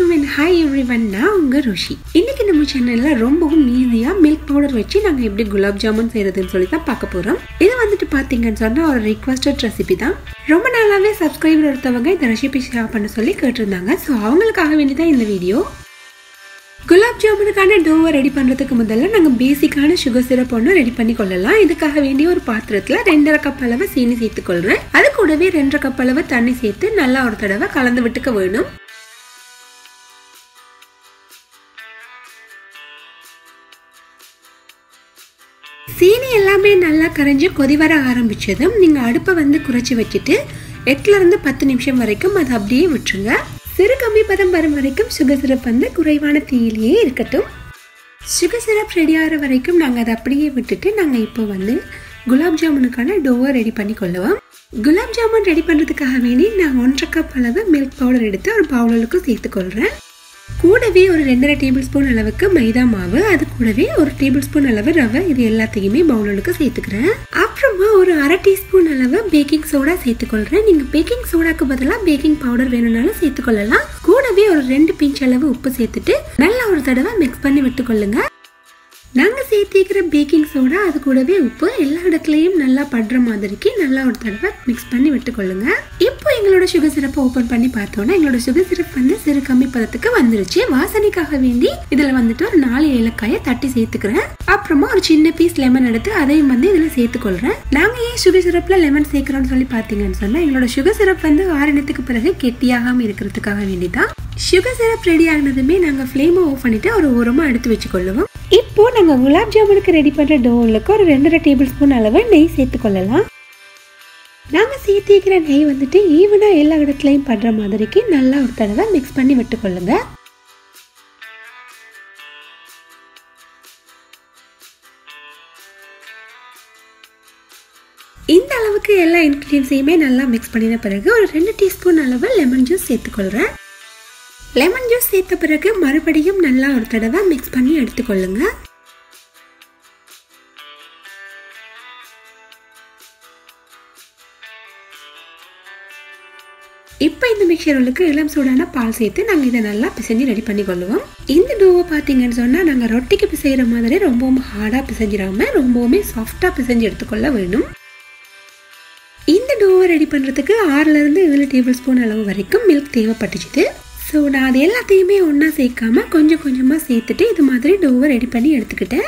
வணக்கம் and hi every one நான் உங்கள் ருஷி இன்னைக்கு நம்ம சேனலில் ரொம்பவும் ஈஸியாக மில்க் பவுடர் வச்சு நாங்கள் எப்படி குலாப் ஜாமுன் செய்கிறதுன்னு சொல்லி தான் பார்க்க போகிறோம் இது வந்துட்டு பார்த்தீங்கன்னு சொன்னால் ஒரு ரிக்வஸ்டட் ரெசிபி தான் ரொம்ப நாளாகவே சப்ஸ்கிரைபர் ஒருத்தவங்க இந்த ரெசிபி ஷேர் பண்ண சொல்லி கேட்டிருந்தாங்க ஸோ அவங்களுக்காக வேண்டி தான் இந்த வீடியோ குலாப் ஜாமுனுக்கான டோவை ரெடி பண்ணுறதுக்கு முதல்ல நாங்கள் பேசிக்கான சுகர் சிரப் ஒன்று ரெடி பண்ணி கொள்ளலாம் இதுக்காக வேண்டிய ஒரு பாத்திரத்தில் ரெண்டரை கப் அளவு சீனி சேர்த்துக்கொள்கிறேன் அது கூடவே ரெண்டரை கப் அளவு தண்ணி சேர்த்து நல்லா ஒரு தடவை கலந்து விட்டுக்க வேணும் சீனி எல்லாமே நல்லா கரைஞ்சி கொதி வர ஆரம்பிச்சதும் நீங்கள் அடுப்பை வந்து குறைச்சி வச்சுட்டு எட்டுல இருந்து பத்து நிமிஷம் வரைக்கும் அதை அப்படியே விட்டுருங்க சிறு கம்மி பதம் வரும் வரைக்கும் சுகர் சிரப் வந்து குறைவான தீயிலேயே இருக்கட்டும் சுகர் சிரப் ரெடி ஆகிற வரைக்கும் நாங்கள் அதை அப்படியே விட்டுட்டு நாங்கள் இப்போ வந்து குலாப் ஜாமுனுக்கான டோவை ரெடி பண்ணி கொள்ளுவோம் குலாப் ஜாமுன் ரெடி பண்ணுறதுக்காக வேண்டி நான் ஒன்றரை கப் அளவு மில்க் பவுடர் எடுத்து ஒரு பவுலுக்கு சேர்த்துக்கொள்கிறேன் கூடவே ஒரு ரெண்டரை டேபிள் ஸ்பூன் அளவுக்கு மைதா மாவு அது கூடவே ஒரு டேபிள் ஸ்பூன் அளவு ரவை இது எல்லாத்தையுமே பவுலுக்கு சேர்த்துக்கிறேன் அப்புறமா ஒரு அரை டீஸ்பூன் அளவு பேக்கிங் சோடா சேர்த்துக்கொள்கிறேன் நீங்கள் பேக்கிங் சோடாக்கு பதிலாக பேக்கிங் பவுடர் வேணும்னாலும் சேர்த்துக்கொள்ளலாம் கூடவே ஒரு ரெண்டு பிஞ்ச் அளவு உப்பு சேர்த்துட்டு நல்லா ஒரு தடவை மிக்ஸ் பண்ணி விட்டுக்கொள்ளுங்க நாங்கள் சேர்த்திக்கிற பேக்கிங் சோடா அது கூடவே உப்பு எல்லா இடத்துலையும் நல்லா படுற மாதிரிக்கு நல்லா ஒரு தடவை மிக்ஸ் பண்ணி விட்டுக்கொள்ளுங்க இப்போ எங்களோட சுகர் சிரப்பை ஓப்பன் பண்ணி பார்த்தோன்னா எங்களோட சுகர் சிரப் வந்து சிறு கம்மி பதத்துக்கு வந்துருச்சு வாசனைக்காக வேண்டி இதில் வந்துட்டு ஒரு நாலு ஏலக்காயை தட்டி சேர்த்துக்கிறேன் அப்புறமா ஒரு சின்ன பீஸ் லெமன் எடுத்து அதையும் வந்து இதில் சேர்த்துக்கொள்கிறேன் நாங்கள் ஏன் சுகர் சிரப்பில் லெமன் சேர்க்குறோம்னு சொல்லி பார்த்தீங்கன்னு சொன்னால் எங்களோட சுகர் சிரப் வந்து ஆறினத்துக்கு பிறகு கெட்டியாகாமல் இருக்கிறதுக்காக வேண்டி தான் சுகர் சிரப் ரெடி ஆனதுமே நாங்கள் ஃப்ளேமை ஆஃப் பண்ணிட்டு ஒரு ஓரமாக எடுத்து வச்சுக்கொள்ளுவோம் இப்போ நாங்கள் குலாப் ஜாமுனுக்கு ரெடி பண்ணுற டோவுக்கு ஒரு ரெண்டரை டேபிள் ஸ்பூன் அளவு நெய் சேர்த்துக்கொள்ளலாம் நாங்கள் சேர்த்திக்கிற நெய் வந்துட்டு ஈவனாக எல்லா இடத்துலையும் படுற மாதிரிக்கு நல்லா ஒரு தடவை மிக்ஸ் பண்ணி விட்டுக்கொள்ளுங்க இந்த அளவுக்கு எல்லா இன்க்ரீடியன்ஸையுமே நல்லா மிக்ஸ் பண்ணின பிறகு ஒரு ரெண்டு டீஸ்பூன் அளவு லெமன் ஜூஸ் சேர்த்துக்கொள்கிறேன் லெமன் ஜூஸ் சேர்த்த பிறகு மறுபடியும் நல்லா ஒரு தடவை மிக்ஸ் பண்ணி எடுத்துக்கொள்ளுங்க இப்போ இந்த மிக்சர்களுக்கு இளம் சூடான பால் சேர்த்து நாங்கள் இதை நல்லா பிசைஞ்சு ரெடி பண்ணி கொள்ளுவோம் இந்த டோவை பார்த்தீங்கன்னு சொன்னால் நாங்கள் ரொட்டிக்கு பிசைகிற மாதிரி ரொம்பவும் ஹார்டாக பிசைஞ்சிடாம ரொம்பவுமே சாஃப்டாக பிசைஞ்சு எடுத்துக்கொள்ள வேணும் இந்த டோவை ரெடி பண்ணுறதுக்கு ஆறுலேருந்து ஏழு டேபிள் ஸ்பூன் அளவு வரைக்கும் மில்க் தேவைப்பட்டுச்சுது ஸோ நான் அது எல்லாத்தையுமே ஒன்றா சேர்க்காம கொஞ்சம் கொஞ்சமாக சேர்த்துட்டு இது மாதிரி டோவை ரெடி பண்ணி எடுத்துக்கிட்டேன்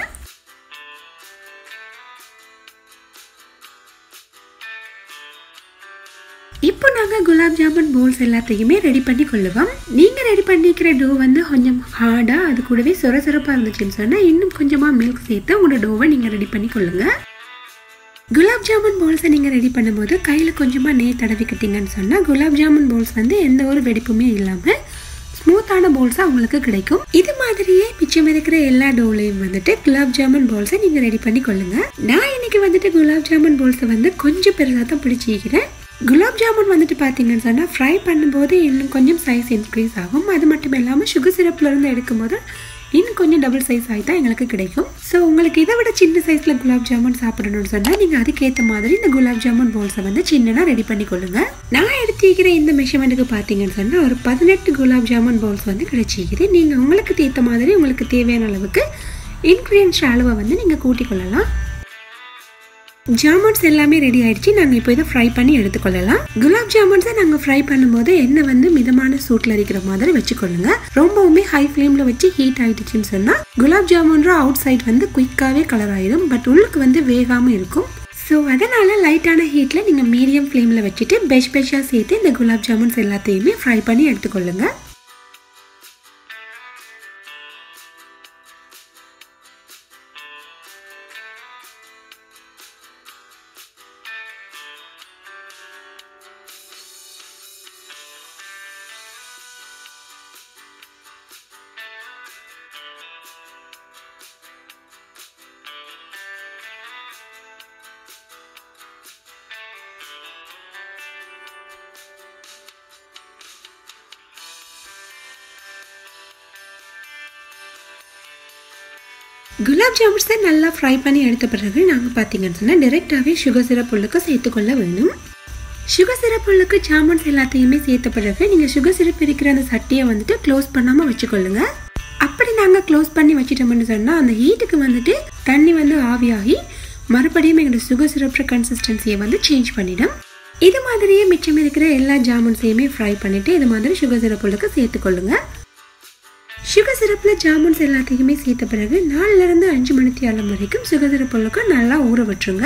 இப்போ நாங்கள் குலாப் ஜாமுன் போல்ஸ் எல்லாத்தையுமே ரெடி பண்ணி கொள்ளுவோம் நீங்கள் ரெடி பண்ணிக்கிற டோ வந்து கொஞ்சம் ஹார்டாக அது கூடவே சொர சொரப்பாக இருந்துச்சுன்னு சொன்னால் இன்னும் கொஞ்சமாக மில்க் சேர்த்து உங்களோட டோவை நீங்கள் ரெடி பண்ணி கொள்ளுங்கள் குலாப் ஜாமுன் போல்ஸை நீங்கள் ரெடி பண்ணும்போது கையில் கொஞ்சமாக நெய் தடவிக்கிட்டீங்கன்னு சொன்னால் குலாப் ஜாமுன் போல்ஸ் வந்து எந்த ஒரு வெடிப்புமே இல்லாமல் ஸ்மூத்தான போல்ஸாக உங்களுக்கு கிடைக்கும் இது மாதிரியே மிச்சம் இருக்கிற எல்லா டோலையும் வந்துட்டு குலாப் ஜாமுன் போல்ஸை நீங்கள் ரெடி பண்ணி கொள்ளுங்க நான் இன்னைக்கு வந்துட்டு குலாப் ஜாமுன் போல்ஸை வந்து கொஞ்சம் பெருசாக தான் பிடிச்சிக்கிறேன் குலாப் ஜாமுன் வந்துட்டு பார்த்தீங்கன்னு சொன்னால் ஃப்ரை பண்ணும்போது இன்னும் கொஞ்சம் சைஸ் இன்க்ரீஸ் ஆகும் அது மட்டும் இல்லாமல் சுகர் சிரப்லேருந்து எடுக்கும்போது இன்னும் கொஞ்சம் டபுள் சைஸ் ஆகி தான் எங்களுக்கு கிடைக்கும் ஸோ உங்களுக்கு இதை விட சின்ன சைஸில் குலாப் ஜாமுன் சாப்பிடணும்னு சொன்னால் நீங்கள் அதுக்கேற்ற மாதிரி இந்த குலாப் ஜாமுன் போல்ஸை வந்து சின்னதாக ரெடி பண்ணி கொள்ளுங்க நான் எடுத்துக்கிற இந்த மெஷர்மெண்ட்டுக்கு பார்த்தீங்கன்னு சொன்னால் ஒரு பதினெட்டு குலாப் ஜாமுன் போல்ஸ் வந்து கிடைச்சிக்குது நீங்கள் உங்களுக்கு ஏற்ற மாதிரி உங்களுக்கு தேவையான அளவுக்கு இன்க்ரீடியன்ஸ் அளவை வந்து நீங்கள் கூட்டிக் கொள்ளலாம் ஜாமுன்ஸ் எல்லாமே ரெடி ஆயிடுச்சு நாங்கள் இப்போ இதை ஃப்ரை பண்ணி எடுத்துக்கொள்ளலாம் குலாப் ஜாமுன்ஸை நாங்கள் ஃப்ரை பண்ணும்போது எண்ணெய் வந்து மிதமான சூட்டில் இருக்கிற மாதிரி வச்சுக்கொள்ளுங்க ரொம்பவுமே ஹை ஃப்ளேமில் வச்சு ஹீட் ஆயிடுச்சுன்னு சொன்னால் குலாப் ஜாமுன்ற அவுட் சைட் வந்து குயிக்காகவே கலர் ஆயிடும் பட் உள்ளுக்கு வந்து வேகாமல் இருக்கும் ஸோ அதனால் லைட்டான ஹீட்டில் நீங்கள் மீடியம் ஃப்ளேமில் வச்சுட்டு பெஷ் பெஷ்ஷாக சேர்த்து இந்த குலாப் ஜாமுன்ஸ் எல்லாத்தையுமே ஃப்ரை பண்ணி எடுத்துக்கொள்ளுங்க குலாப் ஜாமுன்ஸை நல்லா ஃப்ரை பண்ணி எடுத்த பிறகு நாங்கள் பார்த்தீங்கன்னு சொன்னால் டேரெக்டாகவே சுகர் சிரப் உள்ளுக்கு சேர்த்துக்கொள்ள வேணும் சுகர் சிரப்புகளுக்கு ஜாமுன்ஸ் எல்லாத்தையுமே சேர்த்த பிறகு நீங்கள் சுகர் சிரப் இருக்கிற அந்த சட்டியை வந்துட்டு க்ளோஸ் பண்ணாமல் வச்சுக்கொள்ளுங்க அப்படி நாங்கள் க்ளோஸ் பண்ணி வச்சிட்டோம்னு சொன்னால் அந்த ஹீட்டுக்கு வந்துட்டு தண்ணி வந்து ஆவியாகி மறுபடியும் எங்களோட சுகர் சிரப்ற கன்சிஸ்டன்சியை வந்து சேஞ்ச் பண்ணிடும் இது மாதிரியே மிச்சம் இருக்கிற எல்லா ஜாமுன்ஸையுமே ஃப்ரை பண்ணிவிட்டு இது மாதிரி சுகர் சிரப்புகளுக்கு சேர்த்துக்கொள்ளுங்க சுகர் சிரப்பில் ஜாமுன்ஸ் எல்லாத்தையுமே சேர்த்த பிறகு நாலுலேருந்து அஞ்சு மணி நேரம் வரைக்கும் சுகர் சிரப்புகளுக்கு நல்லா ஊற விட்டுருங்க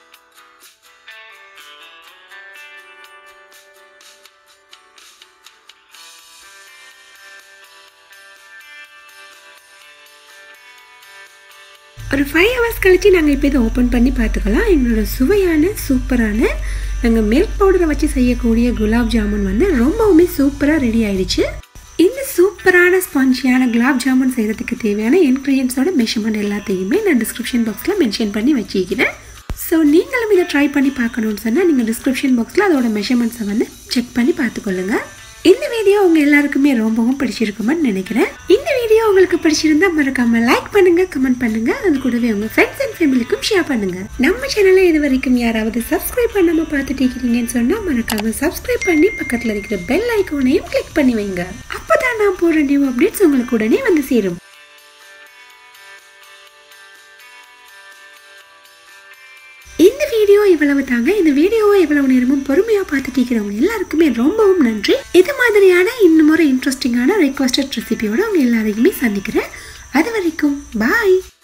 ஒரு ஃபைவ் ஹவர்ஸ் கழித்து நாங்கள் இப்போ இதை ஓப்பன் பண்ணி பார்த்துக்கலாம் எங்களோட சுவையான சூப்பரான நாங்கள் மில்க் பவுடரை வச்சு செய்யக்கூடிய குலாப் ஜாமுன் வந்து ரொம்பவுமே சூப்பராக ரெடி ஆயிடுச்சு இந்த சூப்பரான ஸ்பான்ஜியான குலாப் ஜாமுன் செய்கிறதுக்கு தேவையான இன்க்ரீடியன்ஸோட மெஷர்மெண்ட் எல்லாத்தையுமே நான் டிஸ்கிரிப்ஷன் பாக்ஸில் மென்ஷன் பண்ணி வச்சுக்கிறேன் ஸோ நீங்களும் இதை ட்ரை பண்ணி பார்க்கணும்னு சொன்னால் நீங்கள் டிஸ்கிரிப்ஷன் பாக்ஸில் அதோட மெஷர்மெண்ட்ஸை வந்து செக் பண்ணி பார்த்துக்கொள்ளுங்க இந்த வீடியோ உங்க எல்லாருக்குமே ரொம்பவும் பிடிச்சிருக்குமென்னு நினைக்கிறேன் இந்த வீடியோ உங்களுக்கு பிடிச்சிருந்தா மறக்காம லைக் பண்ணுங்க கமெண்ட் பண்ணுங்க அது கூடவே உங்க ஃப்ரெண்ட்ஸ் அண்ட் ஃபேமிலிக்கும் ஷேர் பண்ணுங்க நம்ம சேனலை இது வரைக்கும் யாராவது சப்ஸ்கிரைப் பண்ணாம பார்த்துட்டு இருக்கீங்கன்னு சொன்னா மறக்காம சப்ஸ்கிரைப் பண்ணி பக்கத்துல இருக்கிற பெல் ஐக்கோனையும் கிளிக் பண்ணி வைங்க அப்பதான் நான் போடுற நியூ அப்டேட்ஸ் உங்களுக்கு உடனே வந்து சேரும் இந்த வீடியோ இவ்வளவு தாங்க இந்த வீடியோவை இவ்வளவு நேரமும் பொறுமையா பார்த்துட்டு இருக்கிறவங்க எல்லாருக்குமே ரொம்பவும் நன்றி இது மாதிரியான இன்னும் ஒரு இன்ட்ரெஸ்டிங்கான ரெக்வஸ்டட் ரெசிபியோட உங்க எல்லாரையுமே சந்திக்கிறேன் அது வரைக்கும் பாய்